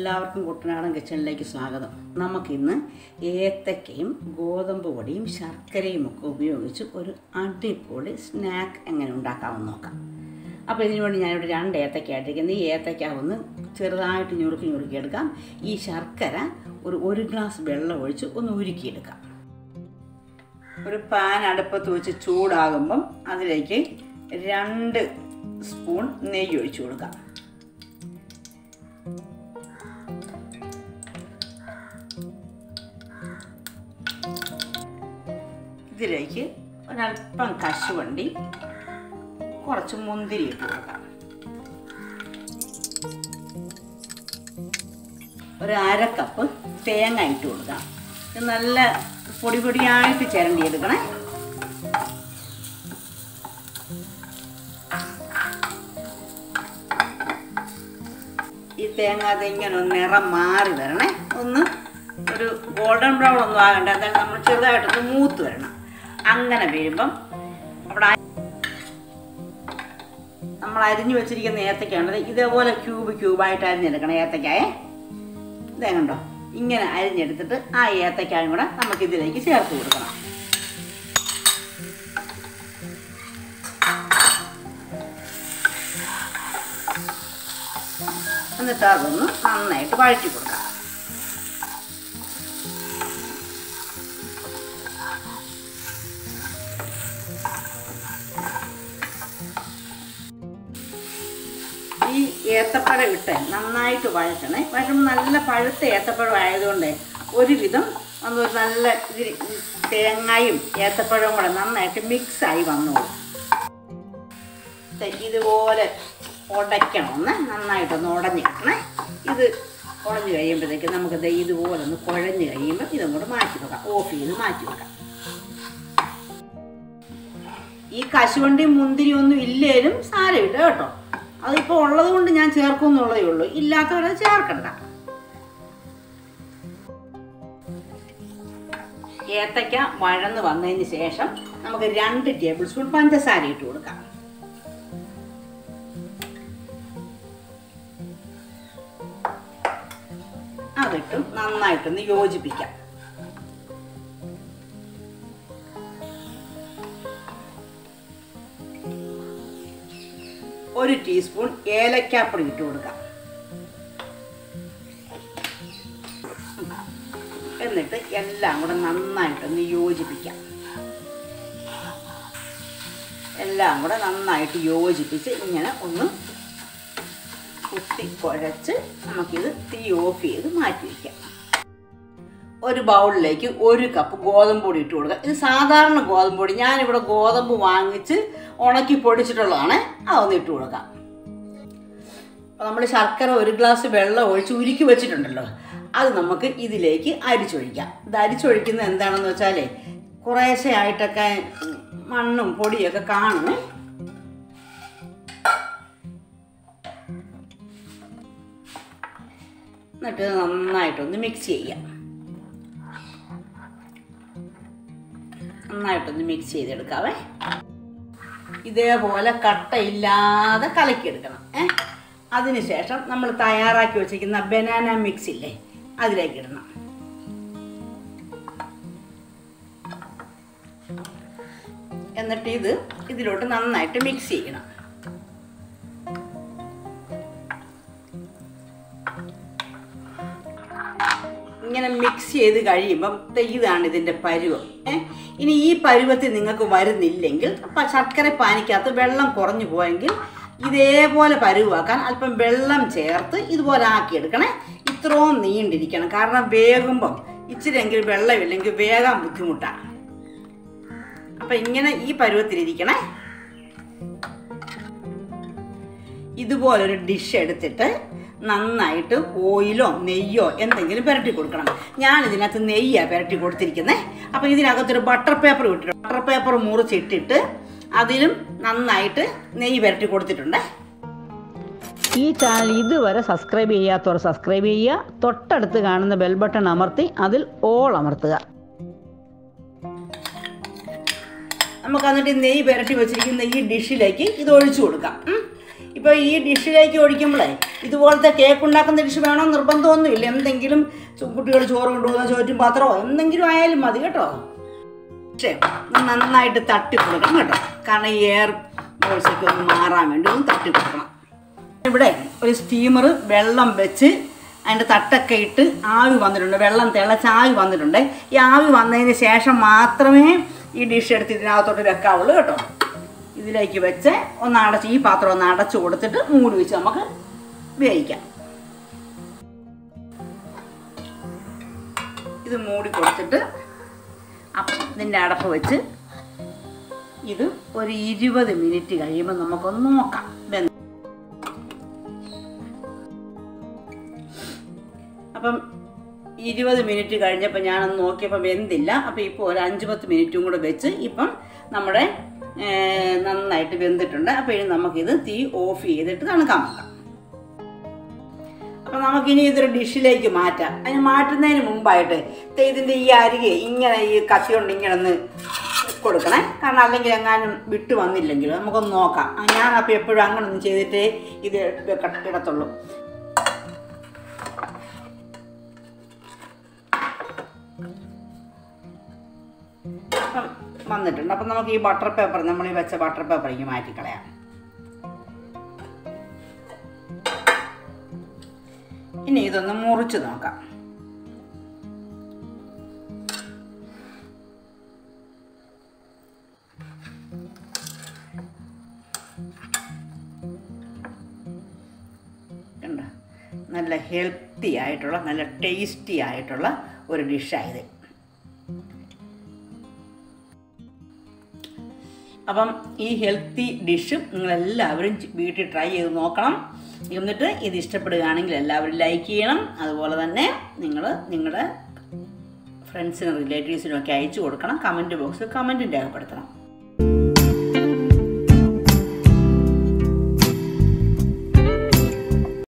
എല്ലാവർക്കും കുട്ടനാടൻ കിച്ചണിലേക്ക് സ്വാഗതം നമുക്കിന്ന് ഏത്തക്കയും ഗോതമ്പ് പൊടിയും ശർക്കരയും ഒക്കെ ഉപയോഗിച്ച് ഒരു അടിപൊളി സ്നാക്ക് എങ്ങനെ ഉണ്ടാക്കാമെന്ന് നോക്കാം അപ്പോൾ ഇതിനു വേണ്ടി ഞാനിവിടെ രണ്ട് ഏത്തക്ക ആയിട്ടിരിക്കുന്നത് ഈ ഏത്തക്ക ഒന്ന് ചെറുതായിട്ട് ഞുറുക്കി ഞുറുക്കിയെടുക്കാം ഈ ശർക്കര ഒരു ഒരു ഗ്ലാസ് വെള്ളം ഒഴിച്ച് ഒന്ന് ഉരുക്കിയെടുക്കാം ഒരു പാൻ അടുപ്പത്ത് വെച്ച് ചൂടാകുമ്പം അതിലേക്ക് രണ്ട് സ്പൂൺ നെയ്യ് ഒഴിച്ചു കൊടുക്കാം ഇതിലേക്ക് ഒരല്പം കശുവണ്ടി കുറച്ച് മുന്തിരി ഇട്ട് കൊടുക്കാം ഒരു അര കപ്പ് തേങ്ങ ഇട്ട് കൊടുക്കാം ഇത് നല്ല പൊടി പൊടിയായിട്ട് ചിരണ്ടി എടുക്കണേ ഈ തേങ്ങ അതിങ്ങനെ ഒന്ന് നിറം മാറി വരണേ ഒന്ന് ഒരു ഗോൾഡൻ ബ്രൗൺ ഒന്നും ആകണ്ട എന്തായാലും നമ്മൾ ചെറുതായിട്ടൊന്ന് മൂത്ത് വരണം അങ്ങനെ വരുമ്പം അവിടെ ആ- നമ്മൾ അരിഞ്ഞു വെച്ചിരിക്കുന്ന ഏത്തക്കാണത് ഇതേപോലെ ക്യൂബ് ക്യൂബായിട്ട് അരിഞ്ഞെടുക്കണം ഏത്തക്കായെ ഇതേ കണ്ടോ ഇങ്ങനെ അരിഞ്ഞെടുത്തിട്ട് ആ ഏത്തക്കായും കൂടെ നമുക്ക് ഇതിലേക്ക് ചേർത്ത് കൊടുക്കണം എന്നിട്ട് അതൊന്ന് നന്നായിട്ട് വഴറ്റി കൊടുക്കാം ഈ ഏത്തപ്പഴം ഇട്ട് നന്നായിട്ട് വഴറ്റണേ വഴറ്റുമ്പോൾ നല്ല പഴുത്ത ഏത്തപ്പഴം ആയതുകൊണ്ട് ഒരുവിധം അതൊരു നല്ല ഇതിരി തേങ്ങയും ഏത്തപ്പഴവും കൂടെ നന്നായിട്ട് മിക്സായി വന്നോളും ദേ ഇതുപോലെ ഉടയ്ക്കണമെന്ന് നന്നായിട്ടൊന്ന് ഉടഞ്ഞ് കിട്ടണേ ഇത് ഉടഞ്ഞ് കഴിയുമ്പോഴത്തേക്ക് നമുക്ക് ദേ ഇതുപോലെ ഒന്ന് കുഴഞ്ഞ് കഴിയുമ്പോൾ ഇതും കൂടെ മാറ്റി വെക്കാം ഓഫ് ചെയ്ത് മാറ്റി വെക്കാം ഈ കശുവണ്ടിയും മുന്തിരിയും ഒന്നും ഇല്ലേലും സാരമില്ല കേട്ടോ അതിപ്പോൾ ഉള്ളത് കൊണ്ട് ഞാൻ ചേർക്കുമെന്നുള്ളതേ ഉള്ളൂ ഇല്ലാത്തവരത് ചേർക്കണ്ട ഏത്തയ്ക്ക വഴന്ന് വന്നതിന് ശേഷം നമുക്ക് രണ്ട് ടേബിൾ സ്പൂൺ പഞ്ചസാര ഇട്ട് കൊടുക്കാം അതിട്ടും നന്നായിട്ടൊന്ന് യോജിപ്പിക്കാം ഒരു ടീസ്പൂൺ ഏലക്കാപ്പൊടി ഇട്ട് കൊടുക്കാം എന്നിട്ട് എല്ലാം കൂടെ നന്നായിട്ടൊന്ന് യോജിപ്പിക്കാം എല്ലാം കൂടെ നന്നായിട്ട് യോജിപ്പിച്ച് ഇങ്ങനെ ഒന്ന് കുത്തി കുഴച്ച് നമുക്കിത് തീ ഓഫ് ചെയ്ത് മാറ്റി വയ്ക്കാം ഒരു ബൗളിലേക്ക് ഒരു കപ്പ് ഗോതമ്പ് പൊടി ഇട്ട് കൊടുക്കുക ഇത് സാധാരണ ഗോതമ്പ് പൊടി ഞാനിവിടെ ഗോതമ്പ് വാങ്ങിച്ച് ഉണക്കി പൊടിച്ചിട്ടുള്ളതാണ് അതൊന്ന് ഇട്ട് കൊടുക്കാം അപ്പോൾ നമ്മൾ ശർക്കര ഒരു ഗ്ലാസ് വെള്ളം ഒഴിച്ച് ഉരുക്കി വെച്ചിട്ടുണ്ടല്ലോ അത് നമുക്ക് ഇതിലേക്ക് അരിച്ചൊഴിക്കാം ഇത് അരിച്ചൊഴിക്കുന്നത് എന്താണെന്ന് വെച്ചാൽ കുറേശ്ശെ ആയിട്ടൊക്കെ മണ്ണും പൊടിയൊക്കെ കാണുമേ എന്നിട്ട് നന്നായിട്ടൊന്ന് മിക്സ് ചെയ്യാം നന്നായിട്ടൊന്ന് മിക്സ് ചെയ്തെടുക്കാവേ ഇതേപോലെ കട്ടയില്ലാതെ കലക്കിയെടുക്കണം ഏ അതിനുശേഷം നമ്മൾ തയ്യാറാക്കി വെച്ചിരിക്കുന്ന ബനാന മിക്സ് ഇല്ലേ അതിലേക്ക് ഇടണം എന്നിട്ട് ഇത് ഇതിലോട്ട് നന്നായിട്ട് മിക്സ് ചെയ്യണം ഇങ്ങനെ മിക്സ് ചെയ്ത് കഴിയുമ്പം ദേ ഇതാണ് ഇതിൻ്റെ പരുവം ഏ ഇനി ഈ പരുവത്തിൽ നിങ്ങൾക്ക് വരുന്നില്ലെങ്കിൽ അപ്പം ശർക്കര പാനിക്കകത്ത് വെള്ളം കുറഞ്ഞു പോയെങ്കിൽ ഇതേപോലെ പരുവാക്കാൻ അല്പം വെള്ളം ചേർത്ത് ഇതുപോലെ ആക്കിയെടുക്കണേ ഇത്രയും നീണ്ടിരിക്കണം കാരണം വേകുമ്പം ഇച്ചിരിയെങ്കിലും വെള്ളമില്ലെങ്കിൽ വേകാൻ ബുദ്ധിമുട്ടാണ് അപ്പം ഇങ്ങനെ ഈ പരുവത്തിലിരിക്കണേ ഇതുപോലൊരു ഡിഷ് എടുത്തിട്ട് നന്നായിട്ട് ഓയിലോ നെയ്യോ എന്തെങ്കിലും പുരട്ടി കൊടുക്കണം ഞാൻ ഇതിനകത്ത് നെയ്യാണ് പുരട്ടി കൊടുത്തിരിക്കുന്നത് അപ്പോൾ ഇതിനകത്തൊരു ബട്ടർ പേപ്പർ ഇട്ടിട്ടുണ്ട് ബട്ടർ പേപ്പർ മുറിച്ചിട്ടിട്ട് അതിലും നന്നായിട്ട് നെയ്യ് പുരട്ടി കൊടുത്തിട്ടുണ്ട് ഈ ചാനൽ ഇതുവരെ സബ്സ്ക്രൈബ് ചെയ്യാത്തവർ സബ്സ്ക്രൈബ് ചെയ്യുക തൊട്ടടുത്ത് കാണുന്ന ബെൽ ബട്ടൺ അമർത്തി അതിൽ ഓൾ അമർത്തുക നമുക്ക് എന്നിട്ട് നെയ്യ് പുരട്ടി വെച്ചിരിക്കുന്ന ഈ ഡിഷിലേക്ക് ഇത് ഒഴിച്ചു കൊടുക്കാം ഉം. ഇപ്പോൾ ഈ ഡിഷിലേക്ക് ഒഴിക്കുമ്പോഴേ ഇതുപോലത്തെ കേക്ക് ഉണ്ടാക്കുന്ന ഡിഷ് വേണമെന്ന് നിർബന്ധമൊന്നുമില്ല എന്തെങ്കിലും കുട്ടികൾ ചോറ് കൊണ്ടുപോകുന്ന ചോറ്റും പാത്രമോ എന്തെങ്കിലും ആയാലും മതി കേട്ടോ പക്ഷേ ഇത് നന്നായിട്ട് തട്ടി കൊടുക്കണം കേട്ടോ കാരണം ഈ എയർ ബോൾസൊക്കെ ഒന്ന് മാറാൻ വേണ്ടി ഒന്ന് തട്ടി കൊടുക്കണം ഇവിടെ ഒരു സ്റ്റീമർ വെള്ളം വെച്ച് അതിൻ്റെ തട്ടൊക്കെ ഇട്ട് ആവി വന്നിട്ടുണ്ട് വെള്ളം തിളച്ച് ആവി വന്നിട്ടുണ്ട് ഈ ആവി വന്നതിന് ശേഷം മാത്രമേ ഈ ഡിഷ് എടുത്ത് ഇതിനകത്തോട്ട് വെക്കാവുള്ളൂ കേട്ടോ ഇതിലേക്ക് വെച്ച് ഒന്ന് അടച്ച് ഈ പാത്രം ഒന്ന് അടച്ചു കൊടുത്തിട്ട് മൂടി വെച്ച് നമുക്ക് വേവിക്കാം ഇത് മൂടി കൊടുത്തിട്ട് അപ്പം ഇതിൻ്റെ അടപ്പ് വെച്ച് ഇത് ഒരു ഇരുപത് മിനിറ്റ് കഴിയുമ്പോൾ നമുക്കൊന്ന് നോക്കാം വെന്ത് അപ്പം ഇരുപത് മിനിറ്റ് കഴിഞ്ഞപ്പോൾ ഞാനൊന്ന് നോക്കിയപ്പോൾ വെന്തില്ല അപ്പോൾ ഇപ്പോൾ ഒരു അഞ്ച് പത്ത് മിനിറ്റും കൂടെ വെച്ച് ഇപ്പം നമ്മുടെ ഏ, നന്നായിട്ട് വെന്തിട്ടുണ്ട് അപ്പോൾ ഇനി നമുക്കിത് തീ ഓഫ് ചെയ്തിട്ട് തണുക്കാൻ വെക്കാം അപ്പം നമുക്കിനി ഇതൊരു ഡിഷിലേക്ക് മാറ്റാം അതിന് മാറ്റുന്നതിന് മുമ്പായിട്ട് ദേ ഇതിൻ്റെ ഈ അരികെ ഇങ്ങനെ ഈ കത്തി കൊണ്ട് ഇങ്ങനെ ഒന്ന് കൊടുക്കണേ കാരണം അല്ലെങ്കിൽ എങ്ങാനും വിട്ടു വന്നില്ലെങ്കിൽ നമുക്കൊന്ന് നോക്കാം ആ, ഞാൻ അപ്പോൾ എപ്പോഴും അങ്ങനെ ഒന്നും ചെയ്തിട്ടേ ഇത് വെക്ക- ഇടത്തുള്ളൂ അപ്പം വന്നിട്ടുണ്ട് അപ്പം നമുക്ക് ഈ ബട്ടർ പേപ്പർ നമ്മൾ ഈ വെച്ച ബട്ടർ പേപ്പർ ഇങ്ങനെ മാറ്റിക്കളയാം ഇനി ഇതൊന്ന് മുറിച്ച് നോക്കാം കണ്ടോ നല്ല ഹെൽത്തി ആയിട്ടുള്ള നല്ല ടേസ്റ്റി ആയിട്ടുള്ള ഒരു ഡിഷായത് അപ്പം ഈ ഹെൽത്തി ഡിഷും നിങ്ങളെല്ലാവരും ചി- വീട്ടിൽ ട്രൈ ചെയ്ത് നോക്കണം എന്നിട്ട് ഇത് ഇഷ്ടപ്പെടുകയാണെങ്കിൽ എല്ലാവരും ലൈക്ക് ചെയ്യണം അതുപോലെ തന്നെ നിങ്ങൾ നിങ്ങളുടെ ഫ്രണ്ട്സിനും റിലേറ്റീവ്സിനും ഒക്കെ അയച്ചു കൊടുക്കണം കമൻറ്റ് ബോക്സിൽ കമൻറ്റും രേഖപ്പെടുത്തണം